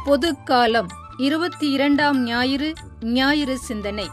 பொதுக்காலம் இருபத்தி இரண்டாம் ஞாயிறு ஞாயிறு சிந்தனை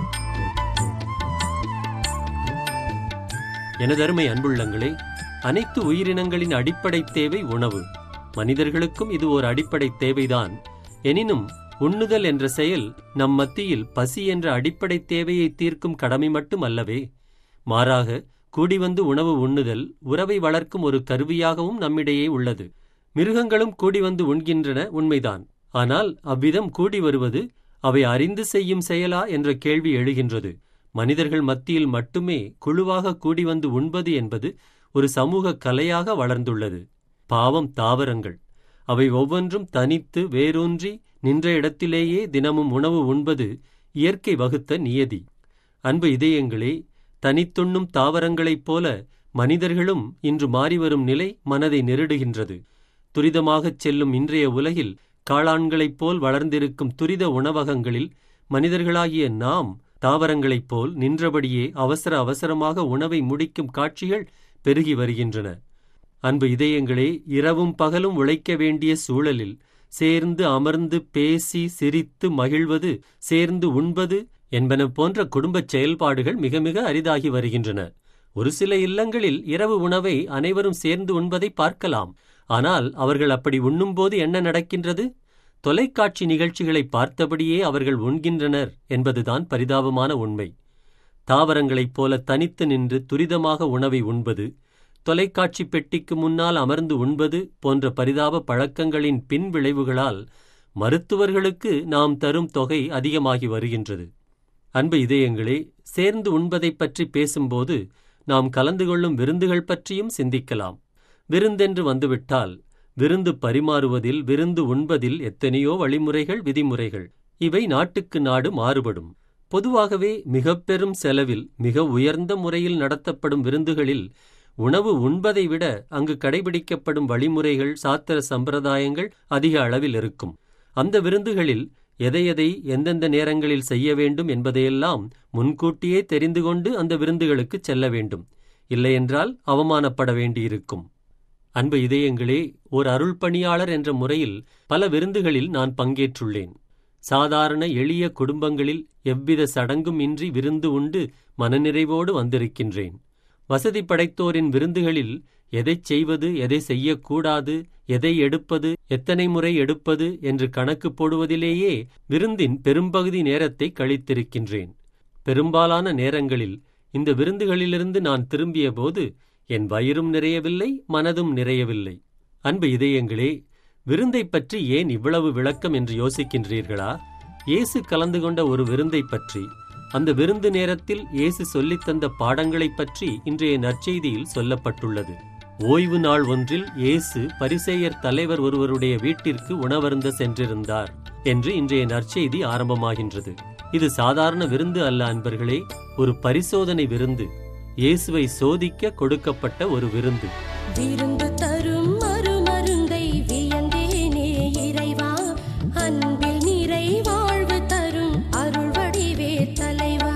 எனதருமை அன்புள்ளங்களே அனைத்து உயிரினங்களின் அடிப்படை தேவை உணவு மனிதர்களுக்கும் இது ஒரு அடிப்படை தேவைதான் எனினும் உண்ணுதல் என்ற செயல் நம் மத்தியில் பசி என்ற அடிப்படை தேவையை தீர்க்கும் கடமை மட்டும் அல்லவே மாறாக கூடி வந்து உணவு உண்ணுதல் உறவை வளர்க்கும் ஒரு கருவியாகவும் நம்மிடையே உள்ளது மிருகங்களும் கூடி வந்து உண்கின்றன உண்மைதான் ஆனால் அவ்விதம் கூடி வருவது அவை அறிந்து செய்யும் செயலா என்ற கேள்வி எழுகின்றது மனிதர்கள் மத்தியில் மட்டுமே குழுவாக கூடி வந்து உண்பது என்பது ஒரு சமூக கலையாக வளர்ந்துள்ளது பாவம் தாவரங்கள் அவை ஒவ்வொன்றும் தனித்து வேரூன்றி நின்ற இடத்திலேயே தினமும் உணவு உண்பது இயற்கை வகுத்த நியதி அன்பு இதயங்களே தனித்துண்ணும் தாவரங்களைப் போல மனிதர்களும் இன்று மாறிவரும் நிலை மனதை நெருடுகின்றது துரிதமாகச் செல்லும் இன்றைய உலகில் காளான்களைப் போல் வளர்ந்திருக்கும் துரித உணவகங்களில் மனிதர்களாகிய நாம் தாவரங்களைப் போல் நின்றபடியே அவசர அவசரமாக உணவை முடிக்கும் காட்சிகள் பெருகி வருகின்றன அன்பு இதயங்களே இரவும் பகலும் உழைக்க வேண்டிய சூழலில் சேர்ந்து அமர்ந்து பேசி சிரித்து மகிழ்வது சேர்ந்து உண்பது என்பன போன்ற குடும்பச் செயல்பாடுகள் மிக மிக அரிதாகி வருகின்றன ஒரு சில இல்லங்களில் இரவு உணவை அனைவரும் சேர்ந்து உண்பதை பார்க்கலாம் ஆனால் அவர்கள் அப்படி உண்ணும்போது என்ன நடக்கின்றது தொலைக்காட்சி நிகழ்ச்சிகளை பார்த்தபடியே அவர்கள் உண்கின்றனர் என்பதுதான் பரிதாபமான உண்மை தாவரங்களைப் போல தனித்து நின்று துரிதமாக உணவை உண்பது தொலைக்காட்சி பெட்டிக்கு முன்னால் அமர்ந்து உண்பது போன்ற பரிதாப பழக்கங்களின் பின் விளைவுகளால் மருத்துவர்களுக்கு நாம் தரும் தொகை அதிகமாகி வருகின்றது அன்பு இதயங்களே சேர்ந்து உண்பதைப் பற்றி பேசும்போது நாம் கலந்து கொள்ளும் விருந்துகள் பற்றியும் சிந்திக்கலாம் விருந்தென்று வந்துவிட்டால் விருந்து பரிமாறுவதில் விருந்து உண்பதில் எத்தனையோ வழிமுறைகள் விதிமுறைகள் இவை நாட்டுக்கு நாடு மாறுபடும் பொதுவாகவே மிக பெரும் செலவில் மிக உயர்ந்த முறையில் நடத்தப்படும் விருந்துகளில் உணவு உண்பதை விட அங்கு கடைபிடிக்கப்படும் வழிமுறைகள் சாத்திர சம்பிரதாயங்கள் அதிக அளவில் இருக்கும் அந்த விருந்துகளில் எதை எதை எந்தெந்த நேரங்களில் செய்ய வேண்டும் என்பதையெல்லாம் முன்கூட்டியே தெரிந்து கொண்டு அந்த விருந்துகளுக்கு செல்ல வேண்டும் இல்லையென்றால் அவமானப்பட வேண்டியிருக்கும் அன்பு இதயங்களே ஒரு அருள் பணியாளர் என்ற முறையில் பல விருந்துகளில் நான் பங்கேற்றுள்ளேன் சாதாரண எளிய குடும்பங்களில் எவ்வித சடங்கும் இன்றி விருந்து உண்டு மனநிறைவோடு வந்திருக்கின்றேன் வசதி படைத்தோரின் விருந்துகளில் எதைச் செய்வது எதை செய்யக்கூடாது எதை எடுப்பது எத்தனை முறை எடுப்பது என்று கணக்கு போடுவதிலேயே விருந்தின் பெரும்பகுதி நேரத்தை கழித்திருக்கின்றேன் பெரும்பாலான நேரங்களில் இந்த விருந்துகளிலிருந்து நான் திரும்பிய போது என் வயிறும் நிறையவில்லை மனதும் நிறையவில்லை அன்பு இதயங்களே விருந்தைப் பற்றி ஏன் இவ்வளவு விளக்கம் என்று யோசிக்கின்றீர்களா இயேசு கலந்து கொண்ட ஒரு விருந்தைப் பற்றி அந்த விருந்து நேரத்தில் இயேசு சொல்லித் தந்த பாடங்களைப் பற்றி இன்றைய நற்செய்தியில் சொல்லப்பட்டுள்ளது ஓய்வு நாள் ஒன்றில் இயேசு பரிசேயர் தலைவர் ஒருவருடைய வீட்டிற்கு உணவருந்த சென்றிருந்தார் என்று இன்றைய நற்செய்தி ஆரம்பமாகின்றது இது சாதாரண விருந்து அல்ல அன்பர்களே ஒரு பரிசோதனை விருந்து இயேசுவை சோதிக்க கொடுக்கப்பட்ட ஒரு விருந்து விருந்து தரும் மறுமருந்தை வியந்தேனே இறைவா அன்பில் நிறை வாழ்வு தரும் அருள் வடிவே தலைவா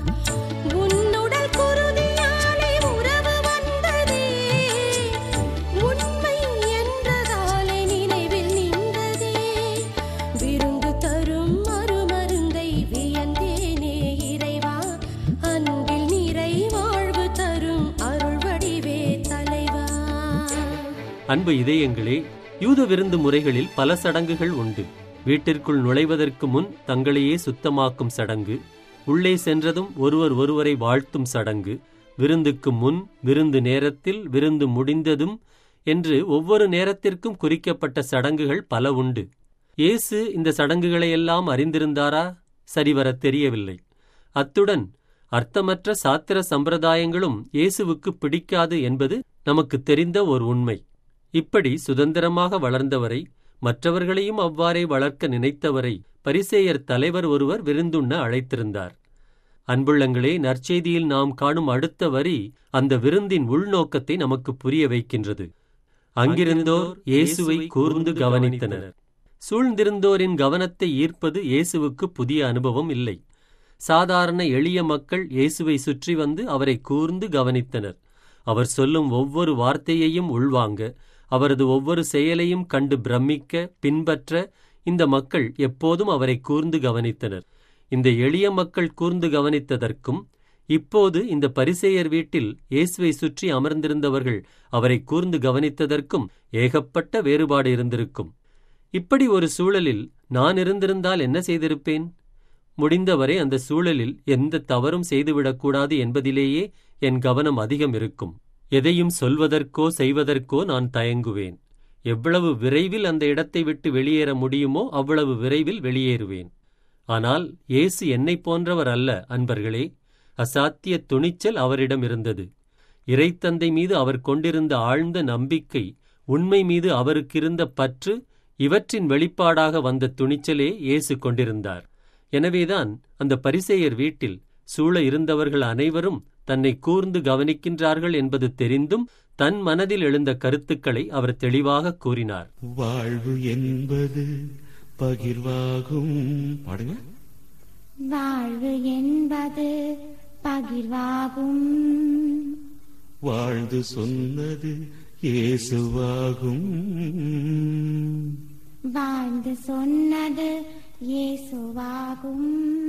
உன்னுடல் குருதியாலே உறவு வந்ததே உண்மை என்றதாலே நினைவில் நின்றதே விருந்து தரும் மறுமருந்தை வியந்தேனே இறைவா அன்பில் நிறை வாழ்வு தரும் அருள் வடிவே தலைவா அன்பு இதயங்களே யூத விருந்து முறைகளில் பல சடங்குகள் உண்டு வீட்டிற்குள் நுழைவதற்கு முன் தங்களையே சுத்தமாக்கும் சடங்கு உள்ளே சென்றதும் ஒருவர் ஒருவரை வாழ்த்தும் சடங்கு விருந்துக்கு முன் விருந்து நேரத்தில் விருந்து முடிந்ததும் என்று ஒவ்வொரு நேரத்திற்கும் குறிக்கப்பட்ட சடங்குகள் பல உண்டு இயேசு இந்த சடங்குகளையெல்லாம் அறிந்திருந்தாரா சரிவர தெரியவில்லை அத்துடன் அர்த்தமற்ற சாத்திர சம்பிரதாயங்களும் இயேசுவுக்கு பிடிக்காது என்பது நமக்கு தெரிந்த ஒரு உண்மை இப்படி சுதந்திரமாக வளர்ந்தவரை மற்றவர்களையும் அவ்வாறே வளர்க்க நினைத்தவரை பரிசேயர் தலைவர் ஒருவர் விருந்துண்ண அழைத்திருந்தார் அன்புள்ளங்களே நற்செய்தியில் நாம் காணும் அடுத்த வரி அந்த விருந்தின் உள்நோக்கத்தை நமக்கு புரிய வைக்கின்றது அங்கிருந்தோர் இயேசுவை கூர்ந்து கவனித்தனர் சூழ்ந்திருந்தோரின் கவனத்தை ஈர்ப்பது இயேசுவுக்கு புதிய அனுபவம் இல்லை சாதாரண எளிய மக்கள் இயேசுவை சுற்றி வந்து அவரை கூர்ந்து கவனித்தனர் அவர் சொல்லும் ஒவ்வொரு வார்த்தையையும் உள்வாங்க அவரது ஒவ்வொரு செயலையும் கண்டு பிரமிக்க பின்பற்ற இந்த மக்கள் எப்போதும் அவரை கூர்ந்து கவனித்தனர் இந்த எளிய மக்கள் கூர்ந்து கவனித்ததற்கும் இப்போது இந்த பரிசேயர் வீட்டில் இயேசுவை சுற்றி அமர்ந்திருந்தவர்கள் அவரை கூர்ந்து கவனித்ததற்கும் ஏகப்பட்ட வேறுபாடு இருந்திருக்கும் இப்படி ஒரு சூழலில் நான் இருந்திருந்தால் என்ன செய்திருப்பேன் முடிந்தவரை அந்த சூழலில் எந்த தவறும் செய்துவிடக்கூடாது என்பதிலேயே என் கவனம் அதிகம் இருக்கும் எதையும் சொல்வதற்கோ செய்வதற்கோ நான் தயங்குவேன் எவ்வளவு விரைவில் அந்த இடத்தை விட்டு வெளியேற முடியுமோ அவ்வளவு விரைவில் வெளியேறுவேன் ஆனால் இயேசு என்னைப் போன்றவர் அல்ல அன்பர்களே அசாத்திய துணிச்சல் அவரிடம் இருந்தது இறைத்தந்தை மீது அவர் கொண்டிருந்த ஆழ்ந்த நம்பிக்கை உண்மை மீது அவருக்கிருந்த பற்று இவற்றின் வெளிப்பாடாக வந்த துணிச்சலே இயேசு கொண்டிருந்தார் எனவேதான் அந்த பரிசேயர் வீட்டில் சூழ இருந்தவர்கள் அனைவரும் தன்னை கூர்ந்து கவனிக்கின்றார்கள் என்பது தெரிந்தும் தன் மனதில் எழுந்த கருத்துக்களை அவர் தெளிவாக கூறினார் வாழ்வு என்பது பகிர்வாகும் பாடுங்க வாழ்வு என்பது பகிர்வாகும் வாழ்ந்து சொன்னது இயேசுவாகும் வாழ்ந்து சொன்னது இயேசுவாகும்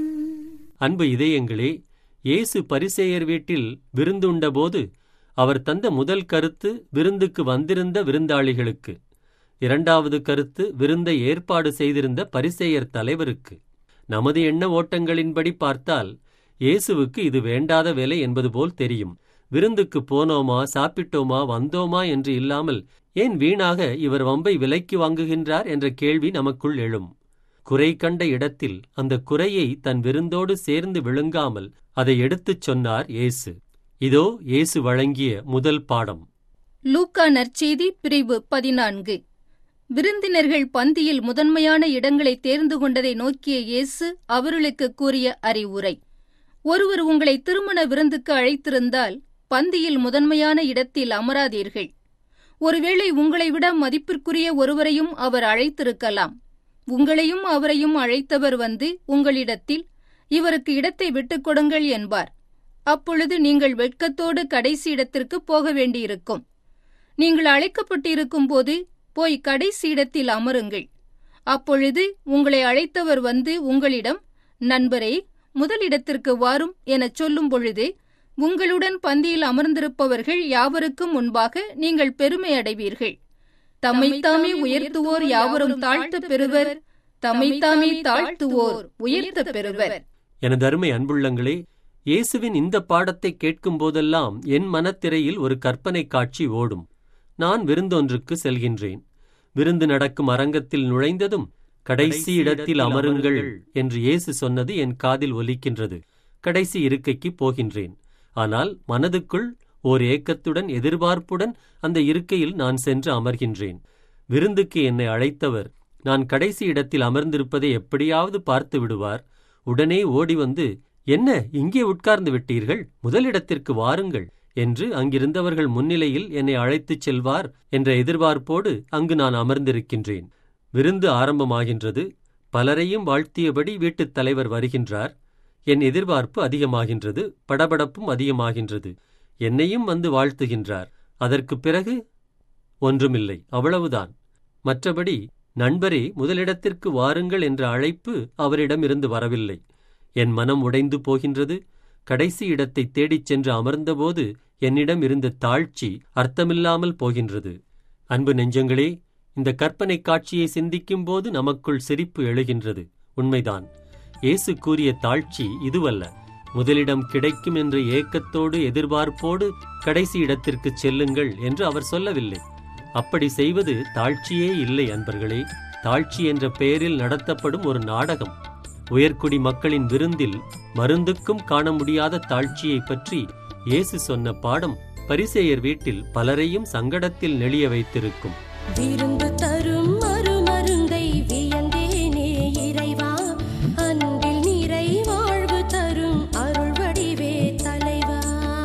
அன்பு இதயங்களே இயேசு பரிசேயர் வீட்டில் விருந்துண்டபோது அவர் தந்த முதல் கருத்து விருந்துக்கு வந்திருந்த விருந்தாளிகளுக்கு இரண்டாவது கருத்து விருந்தை ஏற்பாடு செய்திருந்த பரிசேயர் தலைவருக்கு நமது எண்ண ஓட்டங்களின்படி பார்த்தால் இயேசுவுக்கு இது வேண்டாத வேலை என்பது போல் தெரியும் விருந்துக்கு போனோமா சாப்பிட்டோமா வந்தோமா என்று இல்லாமல் ஏன் வீணாக இவர் வம்பை விலைக்கு வாங்குகின்றார் என்ற கேள்வி நமக்குள் எழும் குறை கண்ட இடத்தில் அந்த குறையை தன் விருந்தோடு சேர்ந்து விழுங்காமல் அதை எடுத்துச் சொன்னார் இயேசு இதோ இயேசு வழங்கிய முதல் பாடம் லூக்கா நற்செய்தி பிரிவு பதினான்கு விருந்தினர்கள் பந்தியில் முதன்மையான இடங்களை தேர்ந்து கொண்டதை நோக்கிய இயேசு அவர்களுக்கு கூறிய அறிவுரை ஒருவர் உங்களை திருமண விருந்துக்கு அழைத்திருந்தால் பந்தியில் முதன்மையான இடத்தில் அமராதீர்கள் ஒருவேளை உங்களை விட மதிப்பிற்குரிய ஒருவரையும் அவர் அழைத்திருக்கலாம் உங்களையும் அவரையும் அழைத்தவர் வந்து உங்களிடத்தில் இவருக்கு இடத்தை விட்டுக் கொடுங்கள் என்பார் அப்பொழுது நீங்கள் வெட்கத்தோடு கடைசி இடத்திற்கு போக வேண்டியிருக்கும் நீங்கள் அழைக்கப்பட்டிருக்கும் போது போய் கடைசி இடத்தில் அமருங்கள் அப்பொழுது உங்களை அழைத்தவர் வந்து உங்களிடம் நண்பரே முதலிடத்திற்கு வாரும் எனச் சொல்லும் பொழுது உங்களுடன் பந்தியில் அமர்ந்திருப்பவர்கள் யாவருக்கும் முன்பாக நீங்கள் பெருமை அடைவீர்கள் தம்மைத்தாமே உயர்த்துவோர் யாவரும் தாழ்த்தப் பெறுவர் தம்மைத்தாமே தாழ்த்துவோர் உயர்த்தப் பெறுவர் எனது அருமை அன்புள்ளங்களே இயேசுவின் இந்த பாடத்தை கேட்கும் போதெல்லாம் என் மனத்திரையில் ஒரு கற்பனை காட்சி ஓடும் நான் விருந்தொன்றுக்கு செல்கின்றேன் விருந்து நடக்கும் அரங்கத்தில் நுழைந்ததும் கடைசி இடத்தில் அமருங்கள் என்று இயேசு சொன்னது என் காதில் ஒலிக்கின்றது கடைசி இருக்கைக்கு போகின்றேன் ஆனால் மனதுக்குள் ஓர் ஏக்கத்துடன் எதிர்பார்ப்புடன் அந்த இருக்கையில் நான் சென்று அமர்கின்றேன் விருந்துக்கு என்னை அழைத்தவர் நான் கடைசி இடத்தில் அமர்ந்திருப்பதை எப்படியாவது பார்த்து விடுவார் உடனே ஓடி வந்து என்ன இங்கே உட்கார்ந்து விட்டீர்கள் முதலிடத்திற்கு வாருங்கள் என்று அங்கிருந்தவர்கள் முன்னிலையில் என்னை அழைத்துச் செல்வார் என்ற எதிர்பார்ப்போடு அங்கு நான் அமர்ந்திருக்கின்றேன் விருந்து ஆரம்பமாகின்றது பலரையும் வாழ்த்தியபடி வீட்டுத் தலைவர் வருகின்றார் என் எதிர்பார்ப்பு அதிகமாகின்றது படபடப்பும் அதிகமாகின்றது என்னையும் வந்து வாழ்த்துகின்றார் அதற்குப் பிறகு ஒன்றுமில்லை அவ்வளவுதான் மற்றபடி நண்பரே முதலிடத்திற்கு வாருங்கள் என்ற அழைப்பு அவரிடமிருந்து வரவில்லை என் மனம் உடைந்து போகின்றது கடைசி இடத்தை தேடிச் சென்று அமர்ந்தபோது என்னிடம் இருந்த தாழ்ச்சி அர்த்தமில்லாமல் போகின்றது அன்பு நெஞ்சங்களே இந்த கற்பனை காட்சியை சிந்திக்கும்போது நமக்குள் சிரிப்பு எழுகின்றது உண்மைதான் இயேசு கூறிய தாழ்ச்சி இதுவல்ல முதலிடம் கிடைக்கும் என்ற ஏக்கத்தோடு எதிர்பார்ப்போடு கடைசி இடத்திற்குச் செல்லுங்கள் என்று அவர் சொல்லவில்லை அப்படி செய்வது தாழ்ச்சியே இல்லை அன்பர்களே தாழ்ச்சி என்ற பெயரில் நடத்தப்படும் ஒரு நாடகம் உயர்குடி மக்களின் விருந்தில் மருந்துக்கும் காண முடியாத தாழ்ச்சியைப் பற்றி இயேசு சொன்ன பாடம் பரிசேயர் வீட்டில் பலரையும் சங்கடத்தில் நெளிய வைத்திருக்கும் விருந்து தரும் மறுமருந்தை வியந்தேனே இறைவா அன்பில் நிறை வாழ்வு தரும் அருள் வடிவே தலைவா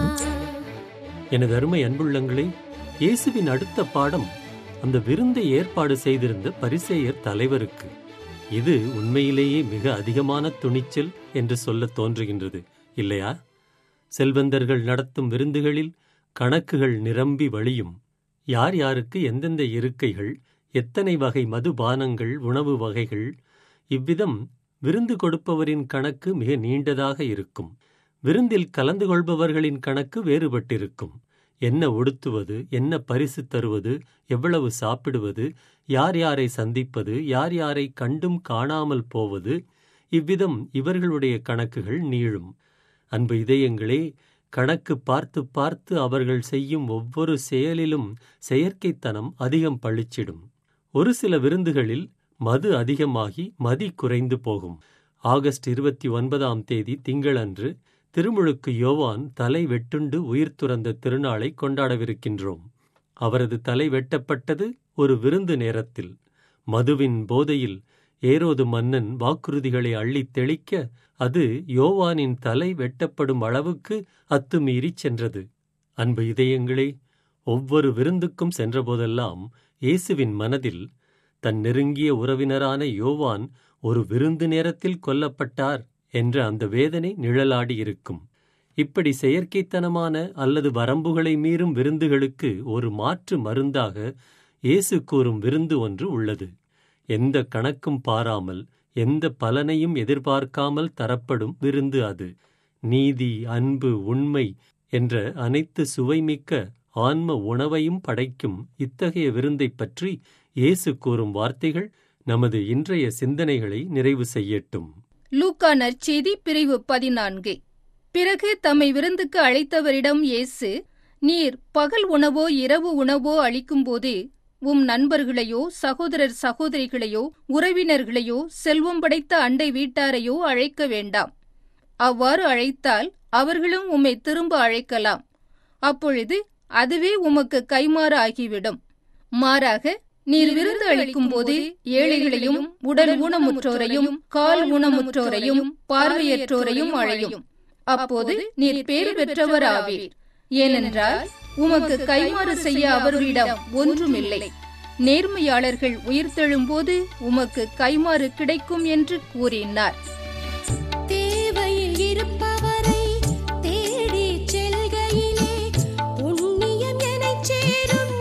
எனது அருமை அன்புள்ளங்களே இயேசுவின் அடுத்த பாடம் அந்த விருந்தை ஏற்பாடு செய்திருந்த பரிசேயர் தலைவருக்கு இது உண்மையிலேயே மிக அதிகமான துணிச்சல் என்று சொல்லத் தோன்றுகின்றது இல்லையா செல்வந்தர்கள் நடத்தும் விருந்துகளில் கணக்குகள் நிரம்பி வழியும் யார் யாருக்கு எந்தெந்த இருக்கைகள் எத்தனை வகை மதுபானங்கள் உணவு வகைகள் இவ்விதம் விருந்து கொடுப்பவரின் கணக்கு மிக நீண்டதாக இருக்கும் விருந்தில் கலந்து கொள்பவர்களின் கணக்கு வேறுபட்டிருக்கும் என்ன உடுத்துவது என்ன பரிசு தருவது எவ்வளவு சாப்பிடுவது யார் யாரை சந்திப்பது யார் யாரை கண்டும் காணாமல் போவது இவ்விதம் இவர்களுடைய கணக்குகள் நீளும் அன்பு இதயங்களே கணக்கு பார்த்து பார்த்து அவர்கள் செய்யும் ஒவ்வொரு செயலிலும் செயற்கைத்தனம் அதிகம் பளிச்சிடும் ஒரு சில விருந்துகளில் மது அதிகமாகி மதி குறைந்து போகும் ஆகஸ்ட் இருபத்தி ஒன்பதாம் தேதி திங்களன்று திருமுழுக்கு யோவான் தலை வெட்டுண்டு உயிர் துறந்த திருநாளை கொண்டாடவிருக்கின்றோம் அவரது தலை வெட்டப்பட்டது ஒரு விருந்து நேரத்தில் மதுவின் போதையில் ஏரோது மன்னன் வாக்குறுதிகளை அள்ளித் தெளிக்க அது யோவானின் தலை வெட்டப்படும் அளவுக்கு அத்துமீறிச் சென்றது அன்பு இதயங்களே ஒவ்வொரு விருந்துக்கும் சென்றபோதெல்லாம் இயேசுவின் மனதில் தன் நெருங்கிய உறவினரான யோவான் ஒரு விருந்து நேரத்தில் கொல்லப்பட்டார் என்ற அந்த வேதனை நிழலாடி இருக்கும் இப்படி செயற்கைத்தனமான அல்லது வரம்புகளை மீறும் விருந்துகளுக்கு ஒரு மாற்று மருந்தாக இயேசு கூறும் விருந்து ஒன்று உள்ளது எந்த கணக்கும் பாராமல் எந்த பலனையும் எதிர்பார்க்காமல் தரப்படும் விருந்து அது நீதி அன்பு உண்மை என்ற அனைத்து சுவைமிக்க ஆன்ம உணவையும் படைக்கும் இத்தகைய விருந்தைப் பற்றி இயேசு கூறும் வார்த்தைகள் நமது இன்றைய சிந்தனைகளை நிறைவு செய்யட்டும் லூக்கா நற்செய்தி பிரிவு பதினான்கு பிறகு தம்மை விருந்துக்கு அழைத்தவரிடம் இயேசு நீர் பகல் உணவோ இரவு உணவோ அளிக்கும்போது உம் நண்பர்களையோ சகோதரர் சகோதரிகளையோ உறவினர்களையோ செல்வம் படைத்த அண்டை வீட்டாரையோ அழைக்க வேண்டாம் அவ்வாறு அழைத்தால் அவர்களும் உம்மை திரும்ப அழைக்கலாம் அப்பொழுது அதுவே உமக்கு கைமாறு ஆகிவிடும் மாறாக நீர் விருந்து அளிக்கும்போது ஏழைகளையும் உடல் ஊனமுற்றோரையும் கால் ஊனமுற்றோரையும் பார்வையற்றோரையும் அழையும் அப்போது நீர் பேறு பெற்றவர் ஆவீர் ஏனென்றால் உமக்கு கைமாறு செய்ய அவர்களிடம் ஒன்றுமில்லை நேர்மையாளர்கள் உயிர்த்தெழும்போது உமக்கு கைமாறு கிடைக்கும் என்று கூறினார் தேவையில் இருப்பவரை தேடிச் செல்கையிலே புண்ணியம் எனச் சேரும்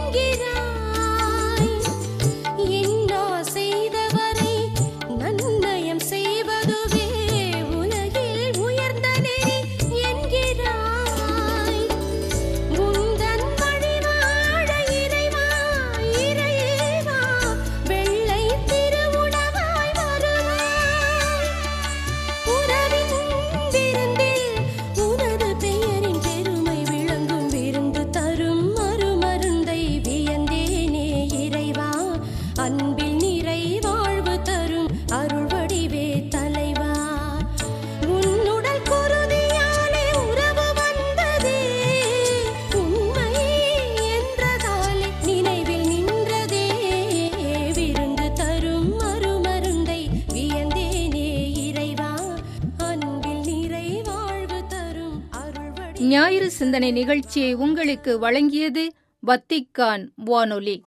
என்கிறாய் என்னா செய்தவரை நன்னயம் செய்வதுவே உலகில் உயர்ந்த நெறி என்கிறாய் உந்தன் வழிவாழ இறைவா இறைவா வெள்ளை திருவுணவாய் வருவாய் உறவின் விருந்தில் உனது பெயரின் பெருமை விளங்கும் விருந்து தரும் மறுமருந்தை வியந்தேனே இறைவா அன்பில் நிறை வாழ்வு தரும் அருள் வடிவே தலைவா உன்னுடல் குருதியாலே உறவு வந்ததே உண்மை என்றதாலே நினைவில் நின்றதே விருந்து தரும் மறுமருந்தை வியந்தேனே இறைவா அன்பில் நிறை வாழ்வு தரும் அருள் ஞாயிறு சிந்தனை நிகழ்ச்சியை உங்களுக்கு வழங்கியது வத்திக்கான் வானொலி